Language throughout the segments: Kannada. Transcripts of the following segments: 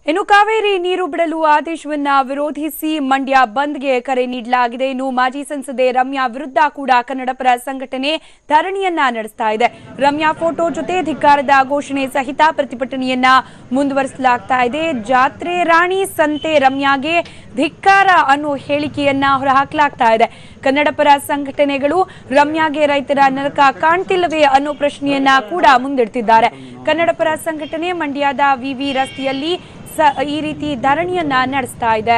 ಇನ್ನು ಕಾವೇರಿ ನೀರು ಬಿಡಲು ಆದೇಶವನ್ನ ವಿರೋಧಿಸಿ ಮಂಡ್ಯ ಬಂದ್ಗೆ ಕರೆ ನೀಡಲಾಗಿದೆ ಇನ್ನು ಮಾಜಿ ಸಂಸದೆ ರಮ್ಯಾ ವಿರುದ್ಧ ಕೂಡ ಕನ್ನಡಪರ ಸಂಘಟನೆ ಧರಣಿಯನ್ನ ನಡೆಸ್ತಾ ಇದೆ ರಮ್ಯಾ ಫೋಟೋ ಜೊತೆ ಧಿಕ್ಕಾರದ ಘೋಷಣೆ ಸಹಿತ ಪ್ರತಿಭಟನೆಯನ್ನ ಮುಂದುವರಿಸಲಾಗ್ತಾ ಇದೆ ಜಾತ್ರೆ ರಾಣಿ ಸಂತೆ ರಮ್ಯಾಗೆ ಧಿಕ್ಕಾರ ಅನ್ನೋ ಹೇಳಿಕೆಯನ್ನ ಹೊರಹಾಕಲಾಗ್ತಾ ಇದೆ ಕನ್ನಡಪರ ಸಂಘಟನೆಗಳು ರಮ್ಯಾಗೆ ರೈತರ ನರಕ ಕಾಣ್ತಿಲ್ಲವೇ ಅನ್ನೋ ಪ್ರಶ್ನೆಯನ್ನ ಕೂಡ ಮುಂದಿಡ್ತಿದ್ದಾರೆ ಕನ್ನಡಪರ ಸಂಘಟನೆ ಮಂಡ್ಯದ ವಿವಿ ರಸ್ತೆಯಲ್ಲಿ ಸ ಈ ರೀತಿ ಧರಣಿಯನ್ನ ನಡೆಸ್ತಾ ಇದೆ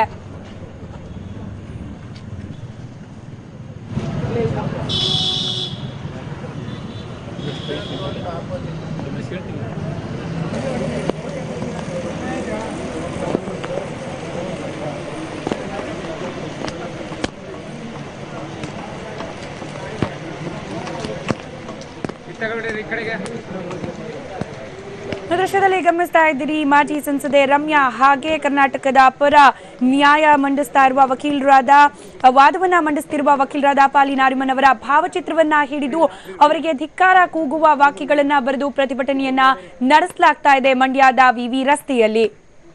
ಈ ಕಡೆಗೆ ದೃಶ್ಯದಲ್ಲಿ ಗಮನಿಸ್ತಾ ಇದ್ದೀರಿ ಮಾಜಿ ಸಂಸದೆ ರಮ್ಯಾ ಹಾಗೆ ಕರ್ನಾಟಕದ ಪರ ನ್ಯಾಯ ಮಂಡಿಸ್ತಾ ಇರುವ ವಕೀಲರಾದ ವಾದವನ್ನ ಮಂಡಿಸ್ತಿರುವ ವಕೀಲರಾದ ಪಾಲಿ ನಾರಿಮನ್ ಅವರ ಭಾವಚಿತ್ರವನ್ನ ಹಿಡಿದು ಅವರಿಗೆ ಧಿಕ್ಕಾರ ಕೂಗುವ ವಾಕ್ಯಗಳನ್ನ ಬರೆದು ಪ್ರತಿಭಟನೆಯನ್ನ ನಡೆಸಲಾಗ್ತಾ ಇದೆ ಮಂಡ್ಯದ ವಿವಿ ರಸ್ತೆಯಲ್ಲಿ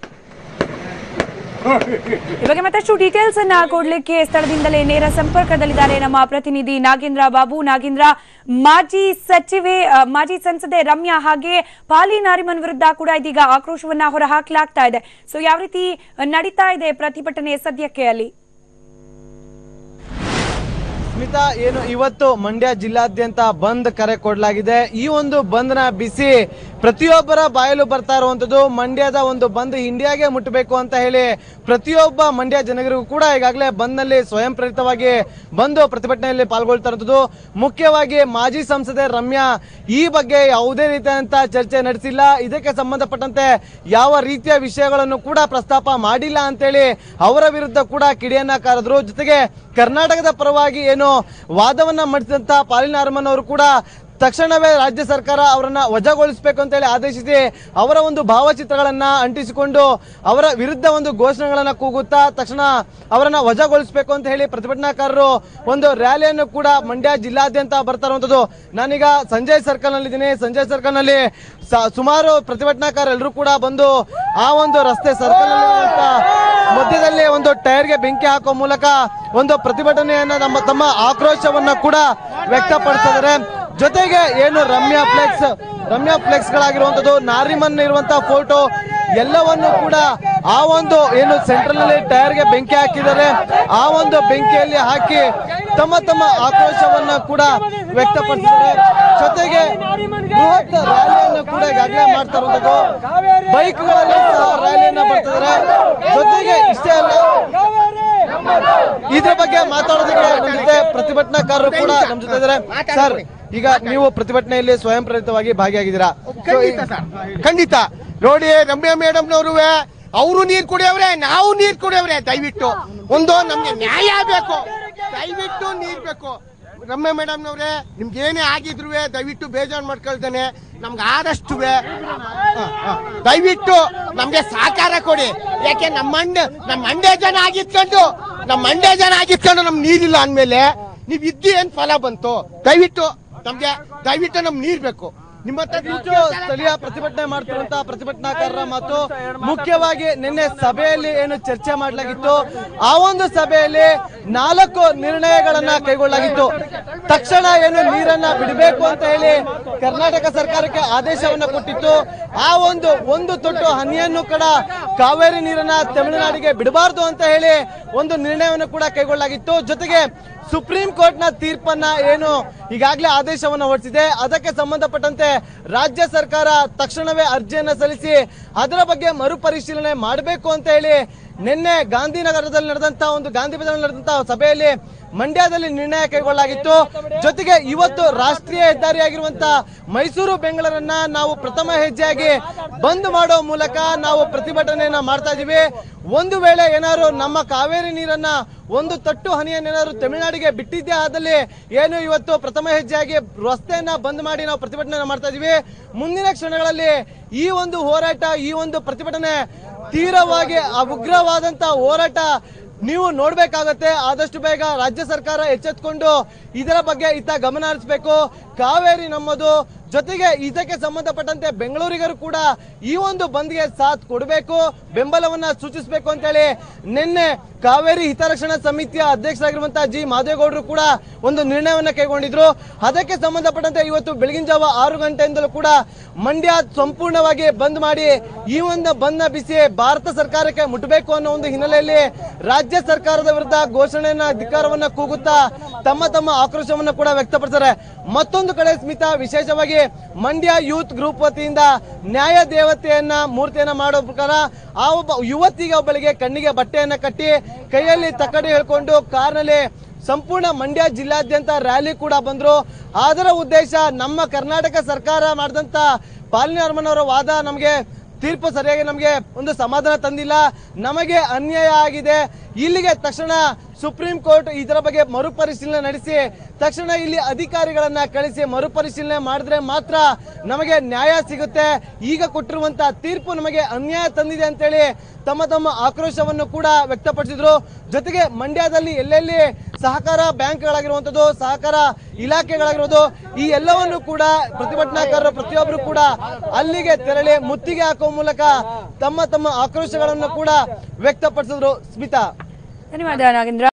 ಈ ಬಗ್ಗೆ ಮತ್ತಷ್ಟು ಡೀಟೇಲ್ಸ್ ಅನ್ನ ಕೊಡ್ಲಿಕ್ಕೆ ಸ್ಥಳದಿಂದಲೇ ನೇರ ಸಂಪರ್ಕದಲ್ಲಿದ್ದಾರೆ ನಮ್ಮ ಪ್ರತಿನಿಧಿ ನಾಗೇಂದ್ರ ಬಾಬು ನಾಗೇಂದ್ರ ಮಾಜಿ ಸಚಿವೆ ಆ, ಮಾಜಿ ಸಂಸದೆ ರಮ್ಯಾ ಹಾಗೆ ಪಾಲಿ ನಾರಿಮನ್ ವಿರುದ್ಧ ಕೂಡ ಇದೀಗ ಆಕ್ರೋಶವನ್ನ ಹೊರಹಾಕಲಾಗ್ತಾ ಇದೆ ಸೊ ಯಾವ ರೀತಿ ನಡೀತಾ ಇದೆ ಪ್ರತಿಭಟನೆ ಸದ್ಯಕ್ಕೆ ಅಲ್ಲಿ ಸ್ಮಿತಾ ಏನು ಇವತ್ತು ಮಂಡ್ಯ ಜಿಲ್ಲಾದ್ಯಂತ ಬಂದ್ ಕರೆ ಕೊಡಲಾಗಿದೆ ಈ ಒಂದು ಬಂದ್ನ ಬಿಸಿ ಪ್ರತಿಯೊಬ್ಬರ ಬಾಯಲು ಬರ್ತಾ ಇರುವಂತದ್ದು ಮಂಡ್ಯದ ಒಂದು ಬಂದ್ ಇಂಡಿಯಾಗೆ ಮುಟ್ಟಬೇಕು ಅಂತ ಹೇಳಿ ಪ್ರತಿಯೊಬ್ಬ ಮಂಡ್ಯ ಜನರಿಗೂ ಕೂಡ ಈಗಾಗಲೇ ಬಂದ್ನಲ್ಲಿ ಸ್ವಯಂ ಪ್ರೇರಿತವಾಗಿ ಬಂದು ಪ್ರತಿಭಟನೆಯಲ್ಲಿ ಪಾಲ್ಗೊಳ್ತಾ ಇರುವಂತದ್ದು ಮುಖ್ಯವಾಗಿ ಮಾಜಿ ಸಂಸದೆ ರಮ್ಯಾ ಈ ಬಗ್ಗೆ ಯಾವುದೇ ರೀತಿಯಾದಂತ ಚರ್ಚೆ ನಡೆಸಿಲ್ಲ ಇದಕ್ಕೆ ಸಂಬಂಧಪಟ್ಟಂತೆ ಯಾವ ರೀತಿಯ ವಿಷಯಗಳನ್ನು ಕೂಡ ಪ್ರಸ್ತಾಪ ಮಾಡಿಲ್ಲ ಅಂತೇಳಿ ಅವರ ವಿರುದ್ಧ ಕೂಡ ಕಿಡಿಯನ್ನ ಕಾರಿದ್ರು ಜೊತೆಗೆ ಕರ್ನಾಟಕದ ಪರವಾಗಿ ಏನು ವಾದವನ್ನ ಮಂಡಿಸಿದಂತ ಪಾಲಿನ ಅರಮನ್ ಅವರು ಕೂಡ ತಕ್ಷಣವೇ ರಾಜ್ಯ ಸರ್ಕಾರ ಅವರನ್ನ ವಜಾಗೊಳಿಸಬೇಕು ಅಂತೇಳಿ ಆದೇಶಿಸಿ ಅವರ ಒಂದು ಭಾವಚಿತ್ರಗಳನ್ನ ಅಂಟಿಸಿಕೊಂಡು ಅವರ ವಿರುದ್ಧ ಒಂದು ಘೋಷಣೆಗಳನ್ನ ಕೂಗುತ್ತಾ ತಕ್ಷಣ ಅವರನ್ನ ವಜಾಗೊಳಿಸಬೇಕು ಅಂತ ಹೇಳಿ ಪ್ರತಿಭಟನಾಕಾರರು ಒಂದು ರ್ಯಾಲಿಯನ್ನು ಕೂಡ ಮಂಡ್ಯ ಜಿಲ್ಲಾದ್ಯಂತ ಬರ್ತಾ ಇರುವಂತದ್ದು ನಾನೀಗ ಸಂಜಯ್ ಸರ್ಕಲ್ ನಲ್ಲಿ ಇದ್ದೀನಿ ಸಂಜಯ್ ಸರ್ಕಲ್ ನಲ್ಲಿ ಸ- ಸುಮಾರು ಪ್ರತಿಭಟನಾಕಾರರು ಕೂಡ ಬಂದು ಆ ಒಂದು ರಸ್ತೆ ಸರ್ಕಲ್ ನಲ್ಲಿ ಮಧ್ಯದಲ್ಲಿ ಒಂದು ಟೈರ್ಗೆ ಬೆಂಕಿ ಹಾಕುವ ಮೂಲಕ ಒಂದು ಪ್ರತಿಭಟನೆಯನ್ನ ನಮ್ಮ ತಮ್ಮ ಆಕ್ರೋಶವನ್ನ ಕೂಡ ವ್ಯಕ್ತಪಡಿಸಿದ್ದಾರೆ ಜೊತೆಗೆ ಏನು ರಮ್ಯಾ ಫ್ಲೆಕ್ಸ್ ರಮ್ಯಾ ಫ್ಲೆಕ್ಸ್ ಗಳಾಗಿರುವಂತದ್ದು ನಾರಿಮನ್ ಇರುವಂತಹ ಫೋಟೋ ಎಲ್ಲವನ್ನು ಕೂಡ ಆ ಒಂದು ಏನು ಸೆಂಟ್ರಲ್ ನಲ್ಲಿ ಟೈರ್ಗೆ ಬೆಂಕಿ ಹಾಕಿದ್ದಾರೆ ಆ ಒಂದು ಬೆಂಕಿಯಲ್ಲಿ ಹಾಕಿ ತಮ್ಮ ತಮ್ಮ ಆಕ್ರೋಶವನ್ನ ಕೂಡ ವ್ಯಕ್ತಪಡಿಸಿದ್ದಾರೆ ಜೊತೆಗೆ ಬೃಹತ್ ರ್ಯಾಲಿಯನ್ನು ಕೂಡ ಈಗಾಗಲೇ ಮಾಡ್ತಾ ಇರುವಂತದ್ದು ಬೈಕ್ಗಳಲ್ಲಿ ಸಹ ರ್ಯಾಲಿಯನ್ನ ಮಾಡ್ತಿದ್ದಾರೆ ಜೊತೆಗೆ ಇಷ್ಟೇ ಅಲ್ಲ ಇದ್ರ ಬಗ್ಗೆ ಮಾತಾಡೋದಕ್ಕೆ ನಮ್ಮ ಜೊತೆ ಪ್ರತಿಭಟನಾಕಾರರು ಕೂಡ ನಮ್ಮ ಜೊತೆ ಇದ್ದಾರೆ ಸರ್ ಈಗ ನೀವು ಪ್ರತಿಭಟನೆಯಲ್ಲಿ ಸ್ವಯಂ ಪ್ರೇರಿತವಾಗಿ ಭಾಗಿಯಾಗಿದ್ದೀರಾ ಖಂಡಿತ ಸರ್ ಖಂಡಿತ ನೋಡಿ ರಮ್ಯಾ ಮೇಡಮ್ನವರು ಅವರು ನೀರ್ ಕುಡಿಯವ್ರೆ ನಾವು ನೀರ್ ಕುಡಿಯವ್ರೆ ದಯವಿಟ್ಟು ಒಂದು ನಮ್ಗೆ ನ್ಯಾಯ ಬೇಕು ದಯವಿಟ್ಟು ನೀರ್ ಬೇಕು ರಮ್ಯಾ ಮೇಡಮ್ನವ್ರೆ ನಿಮ್ಗೆ ಏನೇ ಆಗಿದ್ರು ದಯವಿಟ್ಟು ಬೇಜಾರು ಮಾಡ್ಕೊಳ್ತಾನೆ ನಮ್ಗೆ ಆದಷ್ಟು ದಯವಿಟ್ಟು ನಮ್ಗೆ ಸಹಕಾರ ಕೊಡಿ ಯಾಕೆ ನಮ್ಮ ಮಂಡ್ಯ ನಮ್ಮ ಮಂಡ್ಯ ಜನ ಆಗಿತ್ಕೊಂಡು ನಮ್ಮ ಮಂಡ್ಯ ಜನ ಆಗಿತ್ಕೊಂಡು ನಮ್ ನೀರಿಲ್ಲ ಅಂದ್ಮೇಲೆ ನೀವ್ ಇದ್ದು ಏನ್ ಫಲ ಬಂತು ದಯವಿಟ್ಟು ನಮ್ಗೆ ದಯವಿಟ್ಟು ನಮ್ ನೀರ್ ಬೇಕು ನಿಮ್ಮ ಹತ್ರ ಇಷ್ಟು ಸ್ಥಳೀಯ ಪ್ರತಿಭಟನೆ ಮಾಡ್ತಿರುವಂತಹ ಪ್ರತಿಭಟನಾಕಾರರ ಮಾತು ಮುಖ್ಯವಾಗಿ ನಿನ್ನೆ ಸಭೆಯಲ್ಲಿ ಏನು ಚರ್ಚೆ ಮಾಡಲಾಗಿತ್ತು ಆ ಒಂದು ಸಭೆಯಲ್ಲಿ ನಾಲ್ಕು ನಿರ್ಣಯಗಳನ್ನ ಕೈಗೊಳ್ಳಲಾಗಿತ್ತು ತಕ್ಷಣ ಏನು ನೀರನ್ನ ಬಿಡಬೇಕು ಅಂತ ಹೇಳಿ ಕರ್ನಾಟಕ ಸರ್ಕಾರಕ್ಕೆ ಆದೇಶವನ್ನ ಕೊಟ್ಟಿತ್ತು ಆ ಒಂದು ಒಂದು ತೊಟ್ಟು ಹನಿಯನ್ನು ಕೂಡ ಕಾವೇರಿ ನೀರನ್ನ ತಮಿಳುನಾಡಿಗೆ ಬಿಡಬಾರ್ದು ಅಂತ ಹೇಳಿ ಒಂದು ನಿರ್ಣಯವನ್ನು ಕೂಡ ಕೈಗೊಳ್ಳಲಾಗಿತ್ತು ಜೊತೆಗೆ ಸುಪ್ರೀಂ ಕೋರ್ಟ್ ನ ತೀರ್ಪನ್ನ ಏನು ಈಗಾಗಲೇ ಆದೇಶವನ್ನ ಹೊರಡಿಸಿದೆ ಅದಕ್ಕೆ ಸಂಬಂಧಪಟ್ಟಂತೆ ರಾಜ್ಯ ಸರ್ಕಾರ ತಕ್ಷಣವೇ ಅರ್ಜಿಯನ್ನ ಸಲ್ಲಿಸಿ ಅದರ ಬಗ್ಗೆ ಮರುಪರಿಶೀಲನೆ ಮಾಡಬೇಕು ಅಂತ ಹೇಳಿ ನಿನ್ನೆ ಗಾಂಧಿನಗರದಲ್ಲಿ ನಡೆದಂತಹ ಒಂದು ಗಾಂಧಿ ಭವನದಲ್ಲಿ ನಡೆದಂತಹ ಸಭೆಯಲ್ಲಿ ಮಂಡ್ಯದಲ್ಲಿ ನಿರ್ಣಯ ಕೈಗೊಳ್ಳಲಾಗಿತ್ತು ಜೊತೆಗೆ ಇವತ್ತು ರಾಷ್ಟ್ರೀಯ ಹೆದ್ದಾರಿಯಾಗಿರುವಂತಹ ಮೈಸೂರು ಬೆಂಗಳೂರನ್ನ ನಾವು ಪ್ರಥಮ ಹೆಜ್ಜೆಯಾಗಿ ಬಂದ್ ಮಾಡೋ ಮೂಲಕ ನಾವು ಪ್ರತಿಭಟನೆಯನ್ನ ಮಾಡ್ತಾ ಇದೀವಿ ಒಂದು ವೇಳೆ ಏನಾದ್ರು ನಮ್ಮ ಕಾವೇರಿ ನೀರನ್ನ ಒಂದು ತಟ್ಟು ಹನಿಯನ್ನೇನಾದ್ರು ತಮಿಳುನಾಡಿಗೆ ಬಿಟ್ಟಿದ್ದೇ ಆದಲ್ಲಿ ಏನು ಇವತ್ತು ಪ್ರಥಮ ಹೆಜ್ಜೆಯಾಗಿ ರಸ್ತೆಯನ್ನ ಬಂದ್ ಮಾಡಿ ನಾವು ಪ್ರತಿಭಟನೆ ಮಾಡ್ತಾ ಇದೀವಿ ಮುಂದಿನ ಕ್ಷಣಗಳಲ್ಲಿ ಈ ಒಂದು ಹೋರಾಟ ಈ ಒಂದು ಪ್ರತಿಭಟನೆ ತೀವ್ರವಾಗಿ ಆ ಉಗ್ರವಾದಂತ ಹೋರಾಟ ನೀವು ನೋಡ್ಬೇಕಾಗತ್ತೆ ಆದಷ್ಟು ಬೇಗ ರಾಜ್ಯ ಸರ್ಕಾರ ಎಚ್ಚೆತ್ಕೊಂಡು ಇದರ ಬಗ್ಗೆ ಇತ್ತ ಗಮನ ಹರಿಸಬೇಕು ಕಾವೇರಿ ನಮ್ಮದು ಜೊತೆಗೆ ಇದಕ್ಕೆ ಸಂಬಂಧಪಟ್ಟಂತೆ ಬೆಂಗಳೂರಿಗರು ಕೂಡ ಈ ಒಂದು ಬಂದ್ಗೆ ಸಾಥ್ ಕೊಡಬೇಕು ಬೆಂಬಲವನ್ನ ಸೂಚಿಸಬೇಕು ಅಂತೇಳಿ ನಿನ್ನೆ ಕಾವೇರಿ ಹಿತರಕ್ಷಣಾ ಸಮಿತಿಯ ಅಧ್ಯಕ್ಷರಾಗಿರುವಂತಹ ಜಿ ಮಾದೇಗೌಡರು ಕೂಡ ಒಂದು ನಿರ್ಣಯವನ್ನ ಕೈಗೊಂಡಿದ್ರು ಅದಕ್ಕೆ ಸಂಬಂಧಪಟ್ಟಂತೆ ಇವತ್ತು ಬೆಳಗಿನ ಜಾವ ಆರು ಗಂಟೆಯಿಂದಲೂ ಕೂಡ ಮಂಡ್ಯ ಸಂಪೂರ್ಣವಾಗಿ ಬಂದ್ ಮಾಡಿ ಈ ಒಂದು ಬಂದ್ನ ಬಿಸಿ ಭಾರತ ಸರ್ಕಾರಕ್ಕೆ ಮುಟ್ಟಬೇಕು ಅನ್ನೋ ಒಂದು ಹಿನ್ನೆಲೆಯಲ್ಲಿ ರಾಜ್ಯ ಸರ್ಕಾರದ ವಿರುದ್ಧ ಘೋಷಣೆಯನ್ನ ಧಿಕ್ಕಾರವನ್ನ ಕೂಗುತ್ತಾ ತಮ್ಮ ತಮ್ಮ ಆಕ್ರೋಶವನ್ನ ಕೂಡ ವ್ಯಕ್ತಪಡಿಸಿದ್ದಾರೆ ಮತ್ತೊಂದು ಕಡೆ ಸ್ಮಿತಾ ವಿಶೇಷವಾಗಿ ಮಂಡ್ಯ ಯೂತ್ ಗ್ರೂಪ್ ವತಿಯಿಂದ ನ್ಯಾಯ ದೇವತೆಯನ್ನ ಮೂರ್ತಿಯನ್ನ ಮಾಡೋ ಪ್ರಕಾರ ಆ ಒಬ್ಬ ಯುವತಿಗೆ ಒಬ್ಬಳಿಗೆ ಕಣ್ಣಿಗೆ ಬಟ್ಟೆಯನ್ನ ಕಟ್ಟಿ ಕೈಯಲ್ಲಿ ತಕ್ಕಡಿ ಹೇಳ್ಕೊಂಡು ಕಾರ್ನಲ್ಲಿ ಸಂಪೂರ್ಣ ಮಂಡ್ಯ ಜಿಲ್ಲಾದ್ಯಂತ ರ್ಯಾಲಿ ಕೂಡ ಬಂದ್ರು ಅದರ ಉದ್ದೇಶ ನಮ್ಮ ಕರ್ನಾಟಕ ಸರ್ಕಾರ ಮಾಡಿದಂತ ಪಾಲನೆ ಅವರ ವಾದ ನಮಗೆ ತೀರ್ಪು ಸರಿಯಾಗಿ ನಮಗೆ ಒಂದು ಸಮಾಧಾನ ತಂದಿಲ್ಲ ನಮಗೆ ಅನ್ಯಾಯ ಆಗಿದೆ ಇಲ್ಲಿಗೆ ತಕ್ಷಣ ಸುಪ್ರೀಂ ಕೋರ್ಟ್ ಇದರ ಬಗ್ಗೆ ಮರುಪರಿಶೀಲನೆ ನಡೆಸಿ ತಕ್ಷಣ ಇಲ್ಲಿ ಅಧಿಕಾರಿಗಳನ್ನ ಕಳಿಸಿ ಮರುಪರಿಶೀಲನೆ ಮಾಡಿದ್ರೆ ಮಾತ್ರ ನಮಗೆ ನ್ಯಾಯ ಸಿಗುತ್ತೆ ಈಗ ಕೊಟ್ಟಿರುವಂತ ತೀರ್ಪು ನಮಗೆ ಅನ್ಯಾಯ ತಂದಿದೆ ಅಂತೇಳಿ ತಮ್ಮ ತಮ್ಮ ಆಕ್ರೋಶವನ್ನು ಕೂಡ ವ್ಯಕ್ತಪಡಿಸಿದ್ರು ಜೊತೆಗೆ ಮಂಡ್ಯದಲ್ಲಿ ಎಲ್ಲೆಲ್ಲಿ ಸಹಕಾರ ಬ್ಯಾಂಕ್ಗಳಾಗಿರುವಂತದ್ದು ಸಹಕಾರ ಇಲಾಖೆಗಳಾಗಿರೋದು ಈ ಎಲ್ಲವನ್ನು ಕೂಡ ಪ್ರತಿಭಟನಾಕಾರರು ಪ್ರತಿಯೊಬ್ಬರು ಕೂಡ ಅಲ್ಲಿಗೆ ತೆರಳಿ ಮುತ್ತಿಗೆ ಹಾಕುವ ಮೂಲಕ ತಮ್ಮ ತಮ್ಮ ಆಕ್ರೋಶಗಳನ್ನು ಕೂಡ ವ್ಯಕ್ತಪಡಿಸಿದ್ರು ಸ್ಮಿತಾ ಧನ್ಯವಾದ ನಾಗೇಂದ್ರ